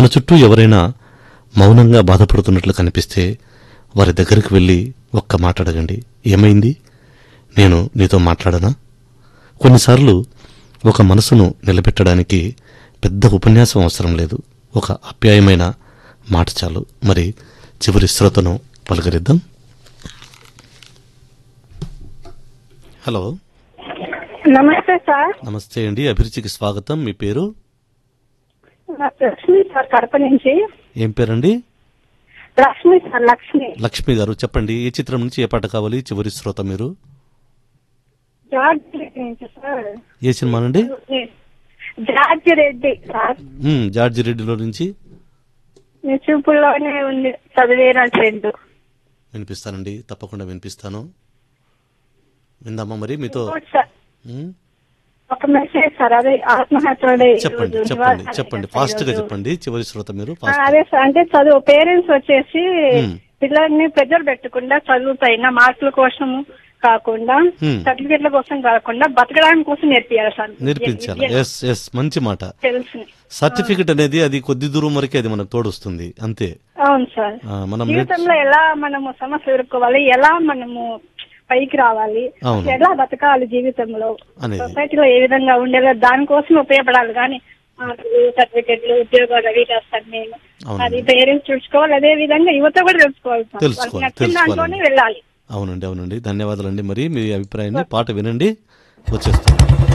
మన చుట్టూ ఎవరైనా మౌనంగా బాధపడుతున్నట్లు కనిపిస్తే వారి దగ్గరికి వెళ్ళి ఒక్క మాట అడగండి ఏమైంది నేను నీతో మాట్లాడనా కొన్నిసార్లు ఒక మనసును నిలబెట్టడానికి పెద్ద ఉపన్యాసం అవసరం లేదు ఒక ఆప్యాయమైన మాట చాలు మరి చివరి శ్రోతను పలకరిద్దాం హలో నమస్తే సార్ నమస్తే అండి అభిరుచికి స్వాగతం మీ పేరు నా లక్ష్మి సార్ కడప నుంచి ఏం పేరండి లక్ష్మి సార్ లక్ష్మి లక్ష్మి గారు చెప్పండి ఏ చిత్రం నుంచి ఏ పాట కావాలి చివరి శ్రోత మీరు జార్జ్ రెడ్డి నుంచి సార్ ఏ సినిమానండి జార్జ్ రెడ్డి సార్ మ్మ్, జార్జి రెడ్డిలో నుంచి మీ చూపుల్లోనే ఉంది చదివేన ఫ్రెండ్ వినిపిస్తానండి తప్పకుండా వినిపిస్తాను విందామా మరి మీతో సార్ మ్మ్? ఒక మెసేజ్ సార్ అదే ఆత్మహత్యలే చెప్పండి ఈరోజు చెప్పండి నివారణ చెప్పండి సార్ ఫాస్ట్ గా ఈరోజు. చెప్పండి చివరి శ్రోత మీరు ఆ, ఫాస్ట్ అదే సార్ అంటే చదువు పేరెంట్స్ వచ్చేసి Hmm. పిల్లల్ని ప్రెజర్ పెట్టకుండా చదువు పైన మార్కుల కోసం కాకుండా Hmm. సర్టిఫికెట్ల కోసం కాకుండా బతకడానికి కోసం నేర్పియాలి సార్ నేర్పించాలి విద్య ఎస్ ఎస్ మంచి మాట తెలుసు సర్టిఫికెట్ అనేది అది కొద్ది దూరం వరకే అది మనకు తోడొస్తుంది అంతే అవును సార్ ఆ, మనం నేర్చు- జీవితంలో ఎలా మనము సమస్య ఎదుర్కోవాలి ఎలా మనము పైకి రావాలి అవును. ఎలా బతకాలి జీవితంలో అనేది. సొసైటీలో ఏ విధంగా ఉండేదో దానికోసం ఉపయోగపడాలి కానీ సర్టిఫికెట్లు ఉద్యోగాలు అవి చేస్తాను నేను అవును. అది పేరెంట్స్ చూసుకోవాలి అదే విధంగా యువత కూడా తెలుసుకోవాలి సార్. తెలుసుకోవాలి, వాళ్ళకి నచ్చిన తెలుసుకోవాలి. దాంట్లోనే వెళ్ళాలి అవునండి అవునండి ధన్యవాదాలండి మరి మీ అభిప్రాయాన్ని పాట వినండి వచ్చేస్తాం